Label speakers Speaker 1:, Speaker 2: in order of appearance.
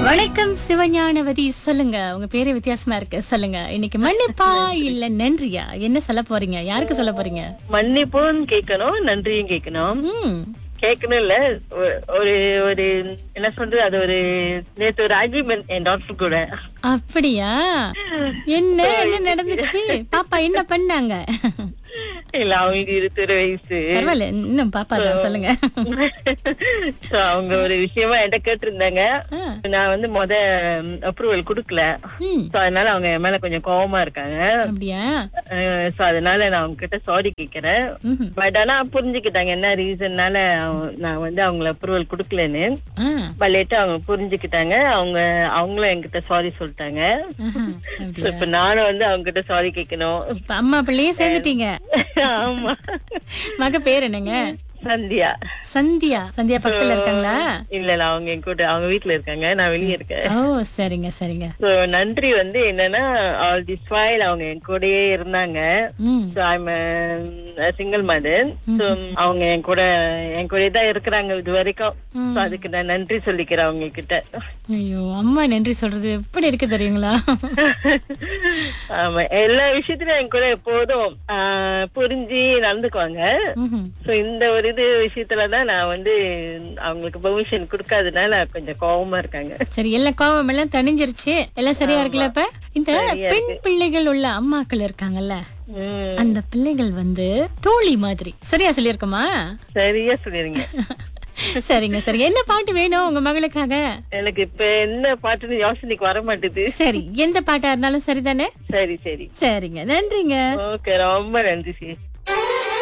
Speaker 1: வணக்கம் சிவஞானவதி சொல்லுங்க உங்க பேரே வித்தியாசமா இருக்கு சொல்லுங்க இன்னைக்கு மன்னிப்பா இல்ல நன்றியா என்ன சொல்ல போறீங்க யாருக்கு சொல்ல போறீங்க
Speaker 2: மன்னிப்பும் கேட்கணும் நன்றியும் கேட்கணும்
Speaker 1: ம்
Speaker 2: கேட்கணும் இல்ல ஒ- ஒரு ஒரு என்ன சொல்றது அது ஒரு நேத்து ஒரு அக்ரிமெண்ட் என் டாக்டர் கூட
Speaker 1: அப்படியா என்ன என்ன நடந்துச்சு பாப்பா என்ன பண்ணாங்க
Speaker 2: இல்ல அவங்களுக்கு இருபத்தொரு வயசு
Speaker 1: பரவாயில்ல இன்னும் பாப்பா தான் சொல்லுங்க
Speaker 2: So, அவங்க ஒரு விஷயமா என்கிட்ட கேட்டிருந்தாங்க
Speaker 1: ஆ,
Speaker 2: நான் வந்து முத அப்ரூவல் கொடுக்கல
Speaker 1: ம்,
Speaker 2: சோ அதனால அவங்க என் மேல கொஞ்சம் கோவமா இருக்காங்க
Speaker 1: அப்படியா
Speaker 2: சோ அதனால நான் அவங்க கிட்ட சாரி கேக்குறேன்
Speaker 1: ம்ஹும்.
Speaker 2: பட் ஆனா புரிஞ்சுக்கிட்டாங்க என்ன ரீசன்னால நான் வந்து அவங்கள அப்ரூவல் கொடுக்கலன்னு
Speaker 1: ஆ,
Speaker 2: லேட்டா அவங்க புரிஞ்சுக்கிட்டாங்க அவங்க அவங்களும் என்கிட்ட சாரி சொல்லிட்டாங்க
Speaker 1: ஆஹா,
Speaker 2: So,
Speaker 1: அப்படியா
Speaker 2: இப்ப நானும் வந்து அவங்க கிட்ட சாரி கேட்கணும்
Speaker 1: இப்ப அம்மா பிள்ளையே சேர்ந்துட்டீங்க
Speaker 2: ஆமா
Speaker 1: மக பேர் என்னங்க
Speaker 2: சந்தியா
Speaker 1: சந்தியா சந்தியா பக்கத்துல இருக்காங்களா
Speaker 2: இல்ல இல்ல அவங்க என் கூட அவங்க வீட்ல இருக்காங்க நான் வெளியே இருக்கேன்
Speaker 1: ஓ சரிங்க சரிங்க
Speaker 2: சோ நன்றி வந்து என்னன்னா ஆல் திஸ் while அவங்க என் கூடயே இருந்தாங்க
Speaker 1: ம்
Speaker 2: So, I'm a single mother so அவங்க என் கூட என் கூட தான் இருக்கிறாங்க இது வரைக்கும் So, அதுக்கு நான் நன்றி சொல்லிக்கிறேன் அவங்க கிட்ட
Speaker 1: ஐயோ அம்மா நன்றி சொல்றது எப்படி இருக்கு தெரியுங்களா
Speaker 2: ஆமா எல்லா விஷயத்திலும் என் கூட எப்போதும் ஆஹ், புரிஞ்சு நடந்துக்குவாங்க
Speaker 1: ம்ஹும்.
Speaker 2: சோ இந்த ஒரு இது விஷயத்துலதான் நான் வந்து அவங்களுக்கு பெர்மிஷன் கொடுக்காதனால கொஞ்சம் கோவமா இருக்காங்க
Speaker 1: சரி எல்லா கோவம் எல்லாம் தணிஞ்சிருச்சு எல்லாம் சரியா இருக்குல்ல இப்ப இந்த பெண் பிள்ளைகள் உள்ள அம்மாக்கள் இருக்காங்கல்ல
Speaker 2: உம்
Speaker 1: அந்த பிள்ளைகள் வந்து தோழி மாதிரி சரியா சொல்லியிருக்குமா
Speaker 2: சரியா சொல்லிருங்க
Speaker 1: சரிங்க சரிங்க என்ன பாட்டு வேணும் உங்க மகளுக்காக
Speaker 2: எனக்கு இப்ப என்ன பாட்டுன்னு யோசனைக்கு வர மாட்டுது
Speaker 1: சரி எந்த பாட்டா இருந்தாலும் சரிதானே
Speaker 2: சரி சரி
Speaker 1: சரிங்க நன்றிங்க
Speaker 2: ஓகே ரொம்ப நன்றி சி